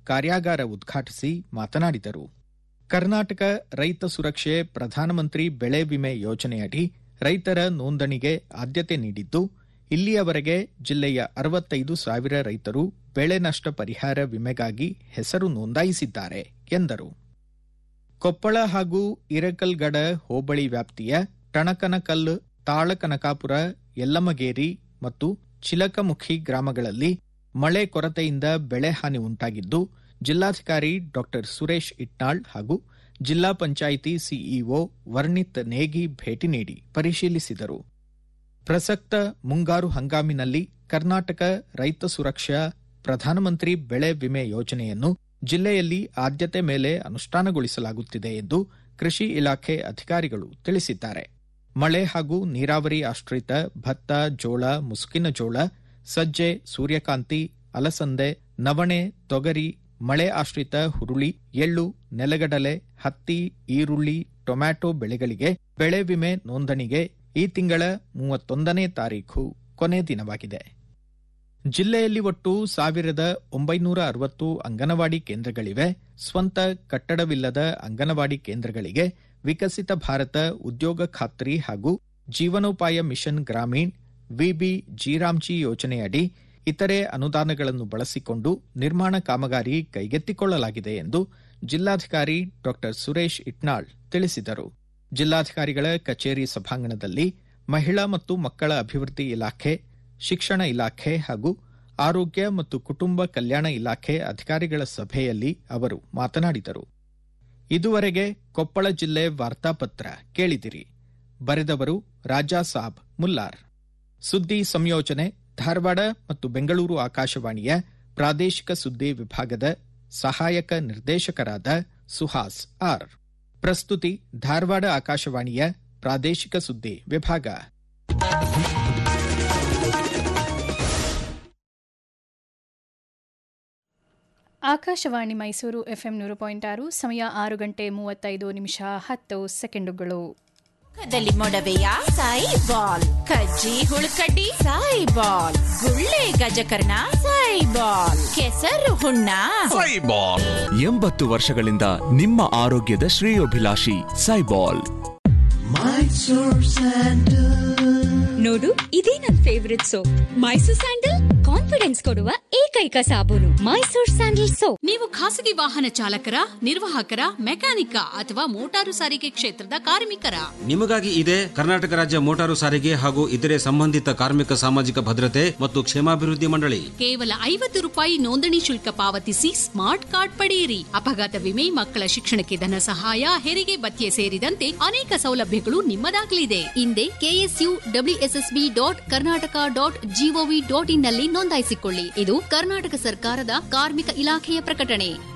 ಕಾರ್ಯಾಗಾರ ಉದ್ಘಾಟಿಸಿ ಮಾತನಾಡಿದರು ಕರ್ನಾಟಕ ರೈತ ಸುರಕ್ಷೆ ಪ್ರಧಾನಮಂತ್ರಿ ಬೆಳೆ ವಿಮೆ ಯೋಜನೆಯಡಿ ರೈತರ ನೋಂದಣಿಗೆ ಆದ್ಯತೆ ನೀಡಿದ್ದು ಇಲ್ಲಿಯವರೆಗೆ ಜಿಲ್ಲೆಯ ಅರವತ್ತೈದು ಸಾವಿರ ರೈತರು ಬೆಳೆ ನಷ್ಟ ಪರಿಹಾರ ವಿಮೆಗಾಗಿ ಹೆಸರು ನೋಂದಾಯಿಸಿದ್ದಾರೆ ಎಂದರು ಕೊಪ್ಪಳ ಹಾಗೂ ಇರಕಲ್ಗಡ ಹೋಬಳಿ ವ್ಯಾಪ್ತಿಯ ಟಣಕನಕಲ್ ತಾಳಕನಕಾಪುರ ಯಲ್ಲಮಗೇರಿ ಮತ್ತು ಚಿಲಕಮುಖಿ ಗ್ರಾಮಗಳಲ್ಲಿ ಮಳೆ ಕೊರತೆಯಿಂದ ಬೆಳೆ ಹಾನಿ ಉಂಟಾಗಿದ್ದು ಜಿಲ್ಲಾಧಿಕಾರಿ ಡಾ ಸುರೇಶ್ ಇಟ್ನಾಳ್ ಹಾಗೂ ಜಿಲ್ಲಾ ಪಂಚಾಯಿತಿ ಸಿಇಒ ವರ್ಣಿತ್ ನೇಗಿ ಭೇಟಿ ನೀಡಿ ಪರಿಶೀಲಿಸಿದರು ಪ್ರಸಕ್ತ ಮುಂಗಾರು ಹಂಗಾಮಿನಲ್ಲಿ ಕರ್ನಾಟಕ ರೈತ ಸುರಕ್ಷಾ ಪ್ರಧಾನಮಂತ್ರಿ ಬೆಳೆ ವಿಮೆ ಯೋಜನೆಯನ್ನು ಜಿಲ್ಲೆಯಲ್ಲಿ ಆದ್ಯತೆ ಮೇಲೆ ಅನುಷ್ಠಾನಗೊಳಿಸಲಾಗುತ್ತಿದೆ ಎಂದು ಕೃಷಿ ಇಲಾಖೆ ಅಧಿಕಾರಿಗಳು ತಿಳಿಸಿದ್ದಾರೆ ಮಳೆ ಹಾಗೂ ನೀರಾವರಿ ಆಶ್ರಿತ ಭತ್ತ ಜೋಳ ಮುಸುಕಿನ ಜೋಳ ಸಜ್ಜೆ ಸೂರ್ಯಕಾಂತಿ ಅಲಸಂದೆ ನವಣೆ ತೊಗರಿ ಮಳೆ ಆಶ್ರಿತ ಹುರುಳಿ ಎಳ್ಳು ನೆಲಗಡಲೆ ಹತ್ತಿ ಈರುಳ್ಳಿ ಟೊಮ್ಯಾಟೊ ಬೆಳೆಗಳಿಗೆ ಬೆಳೆ ವಿಮೆ ನೋಂದಣಿಗೆ ಈ ತಿಂಗಳ ಮೂವತ್ತೊಂದನೇ ತಾರೀಖು ಕೊನೆ ದಿನವಾಗಿದೆ ಜಿಲ್ಲೆಯಲ್ಲಿ ಒಟ್ಟು ಸಾವಿರದ ಒಂಬೈನೂರ ಅರವತ್ತು ಅಂಗನವಾಡಿ ಕೇಂದ್ರಗಳಿವೆ ಸ್ವಂತ ಕಟ್ಟಡವಿಲ್ಲದ ಅಂಗನವಾಡಿ ಕೇಂದ್ರಗಳಿಗೆ ವಿಕಸಿತ ಭಾರತ ಉದ್ಯೋಗ ಖಾತ್ರಿ ಹಾಗೂ ಜೀವನೋಪಾಯ ಮಿಷನ್ ಗ್ರಾಮೀಣ್ ವಿಬಿ ಜೀರಾಮ್ಜಿ ಯೋಜನೆಯಡಿ ಇತರೆ ಅನುದಾನಗಳನ್ನು ಬಳಸಿಕೊಂಡು ನಿರ್ಮಾಣ ಕಾಮಗಾರಿ ಕೈಗೆತ್ತಿಕೊಳ್ಳಲಾಗಿದೆ ಎಂದು ಜಿಲ್ಲಾಧಿಕಾರಿ ಡಾ ಸುರೇಶ್ ಇಟ್ನಾಳ್ ತಿಳಿಸಿದರು ಜಿಲ್ಲಾಧಿಕಾರಿಗಳ ಕಚೇರಿ ಸಭಾಂಗಣದಲ್ಲಿ ಮಹಿಳಾ ಮತ್ತು ಮಕ್ಕಳ ಅಭಿವೃದ್ಧಿ ಇಲಾಖೆ ಶಿಕ್ಷಣ ಇಲಾಖೆ ಹಾಗೂ ಆರೋಗ್ಯ ಮತ್ತು ಕುಟುಂಬ ಕಲ್ಯಾಣ ಇಲಾಖೆ ಅಧಿಕಾರಿಗಳ ಸಭೆಯಲ್ಲಿ ಅವರು ಮಾತನಾಡಿದರು ಇದುವರೆಗೆ ಕೊಪ್ಪಳ ಜಿಲ್ಲೆ ವಾರ್ತಾಪತ್ರ ಕೇಳಿದಿರಿ ಬರೆದವರು ರಾಜಾ ಸಾಬ್ ಮುಲ್ಲಾರ್ ಸುದ್ದಿ ಸಂಯೋಜನೆ ಧಾರವಾಡ ಮತ್ತು ಬೆಂಗಳೂರು ಆಕಾಶವಾಣಿಯ ಪ್ರಾದೇಶಿಕ ಸುದ್ದಿ ವಿಭಾಗದ ಸಹಾಯಕ ನಿರ್ದೇಶಕರಾದ ಸುಹಾಸ್ ಆರ್ ಪ್ರಸ್ತುತಿ ಧಾರವಾಡ ಆಕಾಶವಾಣಿಯ ಪ್ರಾದೇಶಿಕ ಸುದ್ದಿ ವಿಭಾಗ ಆಕಾಶವಾಣಿ ಮೈಸೂರು ಎಫ್ಎಂ ನೂರು ಪಾಯಿಂಟ್ ಆರು ಸಮಯ ಆರು ಗಂಟೆ ಮೂವತ್ತೈದು ನಿಮಿಷ ಹತ್ತು ಸೆಕೆಂಡುಗಳು ಮುಖದಲ್ಲಿ ಮೊಡವೆಯ ಸಾಯಿ ಬಾಲ್ ಕಜ್ಜಿ ಹುಳುಕಡ್ಡಿ ಸಾಯಿ ಬಾಲ್ ಗುಳ್ಳೆ ಗಜಕರ್ಣ ಸಾಯಿ ಬಾಲ್ ಕೆಸರು ಹುಣ್ಣ ಸೈಬಾಲ್ ಎಂಬತ್ತು ವರ್ಷಗಳಿಂದ ನಿಮ್ಮ ಆರೋಗ್ಯದ ಶ್ರೇಯೋಭಿಲಾಷಿ ಸೈಬಾಲ್ ನೋಡು ಇದೇ ನನ್ favourite soap Mysore sandal confidence ಕೊಡುವ ಏಕೈಕ ಸಾಬೂನು ಮೈಸೂರ್ ಸ್ಯಾಂಡಲ್ ಸೋಪ್ ನೀವು ಖಾಸಗಿ ವಾಹನ ಚಾಲಕರ ನಿರ್ವಾಹಕರ ಮೆಕ್ಯಾನಿಕ ಅಥವಾ ಮೋಟಾರು ಸಾರಿಗೆ ಕ್ಷೇತ್ರದ ಕಾರ್ಮಿಕರ ನಿಮಗಾಗಿ ಇದೆ ಕರ್ನಾಟಕ ರಾಜ್ಯ ಮೋಟಾರು ಸಾರಿಗೆ ಹಾಗೂ ಇತರೆ ಸಂಬಂಧಿತ ಕಾರ್ಮಿಕ ಸಾಮಾಜಿಕ ಭದ್ರತೆ ಮತ್ತು ಕ್ಷೇಮಾಭಿವೃದ್ಧಿ ಮಂಡಳಿ ಕೇವಲ ಐವತ್ತು ರೂಪಾಯಿ ನೋಂದಣಿ ಶುಲ್ಕ ಪಾವತಿಸಿ ಸ್ಮಾರ್ಟ್ ಕಾರ್ಡ್ ಪಡೆಯಿರಿ ಅಪಘಾತ ವಿಮೆ ಮಕ್ಕಳ ಶಿಕ್ಷಣಕ್ಕೆ ಧನ ಸಹಾಯ ಹೆರಿಗೆ ಭತ್ಯೆ ಸೇರಿದಂತೆ ಅನೇಕ ಸೌಲಭ್ಯಗಳು ನಿಮ್ಮದಾಗಲಿದೆ ಹಿಂದೆ KSU WSSB dot Karnataka dot gov dot in ನಲ್ಲಿ ನೋಂದಾಯಿಸಿಕೊಳ್ಳಿ ಇದು ಕರ್ನಾಟಕ ಸರ್ಕಾರದ ಕಾರ್ಮಿಕ ಇಲಾಖೆಯ ಪ್ರಕಟಣೆ